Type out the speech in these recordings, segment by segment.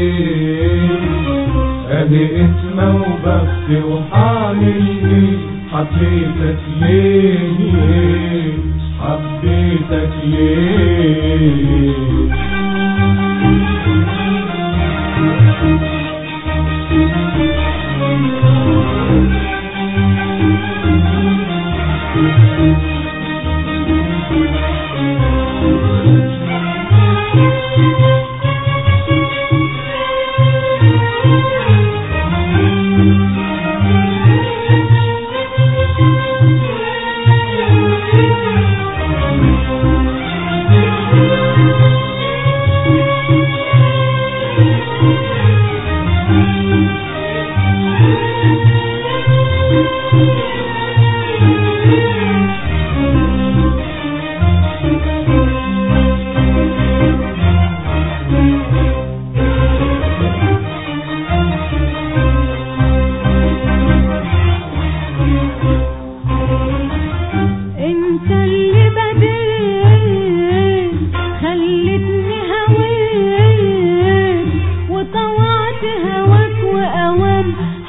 ليه ادي اسمه وبخت وحامل ايه حبيتك ليه حبيتك ليه انت اللي بديت خلتني هويت وطوعت هواك واوام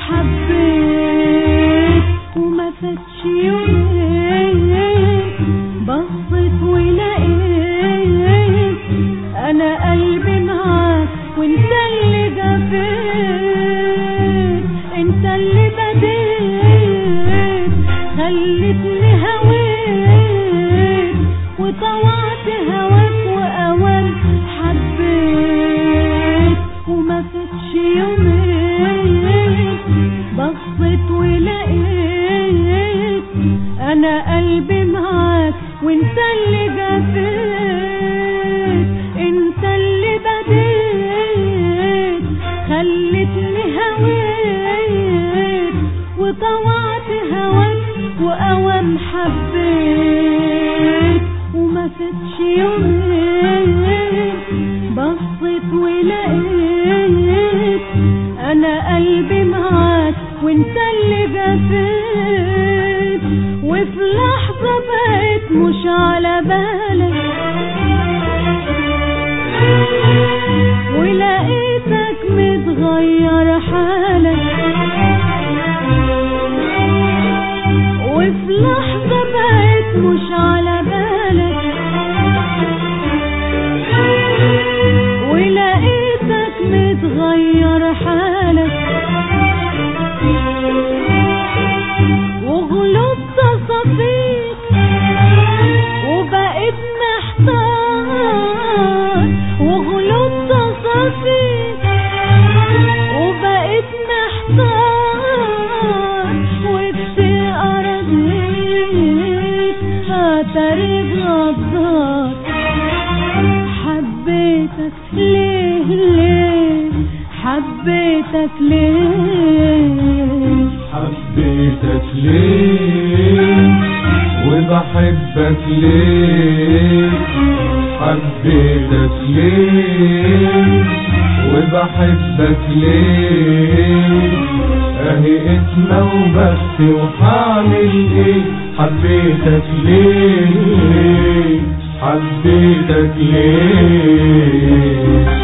حبيت وما فاتش يومين بصيت ولقيت انا قلبي معاك وانت اللي جفيت انت اللي بديت خلتني هويت وطوعت هواك واوام حبيت وما فاتش يومين بصيت ولقيت انا قلبي معاك وانت اللي جفيت انت اللي بديت خلتني هويت وطوعت هواك واوام حبيت وما فاتش يومين بصيت ولقيت انا قلبي معاك وانت اللي جفيت وفي لحظة بقيت مش على بالك ولقيتك متغير حالك وفي لحظة بقيت مش على بالك ولقيتك متغير حالك وغلطت صفيك وبقيت محتار وغلطت صفيك وبقيت محتار وكتير أرضيك هتاريخ غدار حبيتك ليه ليه حبيتك ليه حبيتك ليه وبحبك ليه حبيتك ليه وبحبك ليه اهي اسمه وبخت وحامل ايه حبيتك ليه حبيتك ليه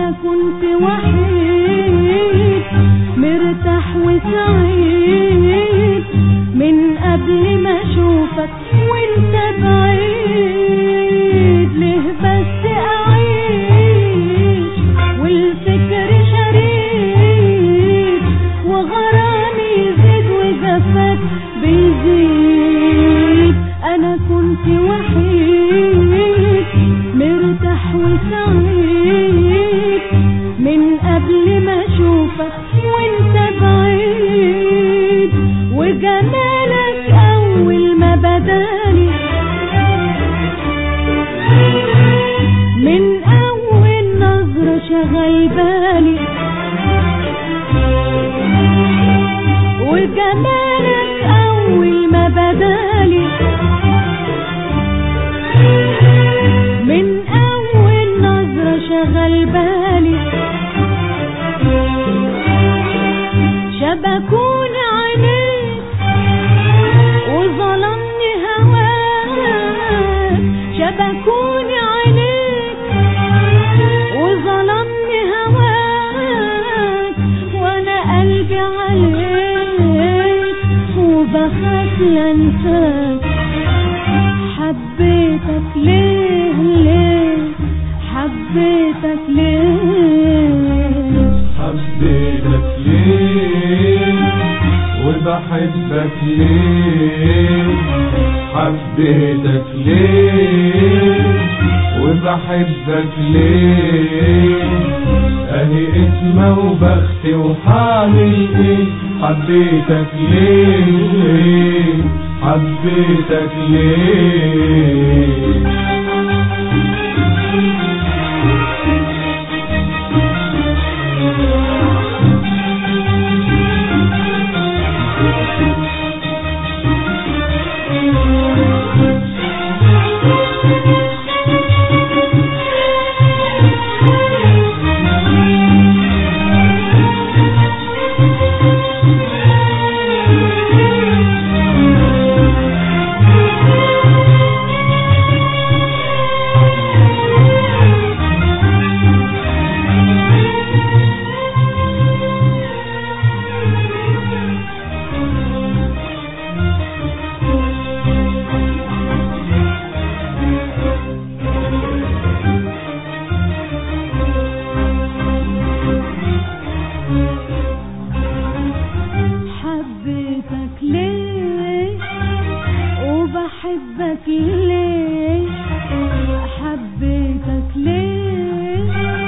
انا كنت وحيد مرتاح وسعيد من قبل ما اشوفك وانت بعيد ليه بس اعيش والفكر شريد وغرامي يزيد وجفاك بيزيد انا كنت وحيد مرتاح وسعيد من قبل ما اشوفك وانت بعيد وجمالك اول ما بداني من اول نظرة شغل بالي وجمالك اول ما بدالي من اول نظرة شغل بالي شبكون عينيك وظلمني هواك شبكون عينيك وظلمني هواك وانا قلبي عليك وبخاف لانساك حبيتك ليه ليه حبيتك ليه حبيتك ليه وبحبك ليه حبيتك ليه وبحبك ليه اهي اسمه وبختي وحامل ايه حبيتك ليه حبيتك ليه حبيتك ليه وبحبك ليه حبيتك ليه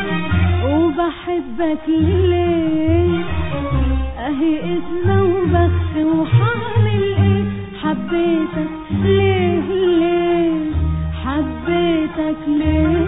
وبحبك ليه اهي اسمه وبخت وحامل ايه حبيتك ليه ليه حبيتك ليه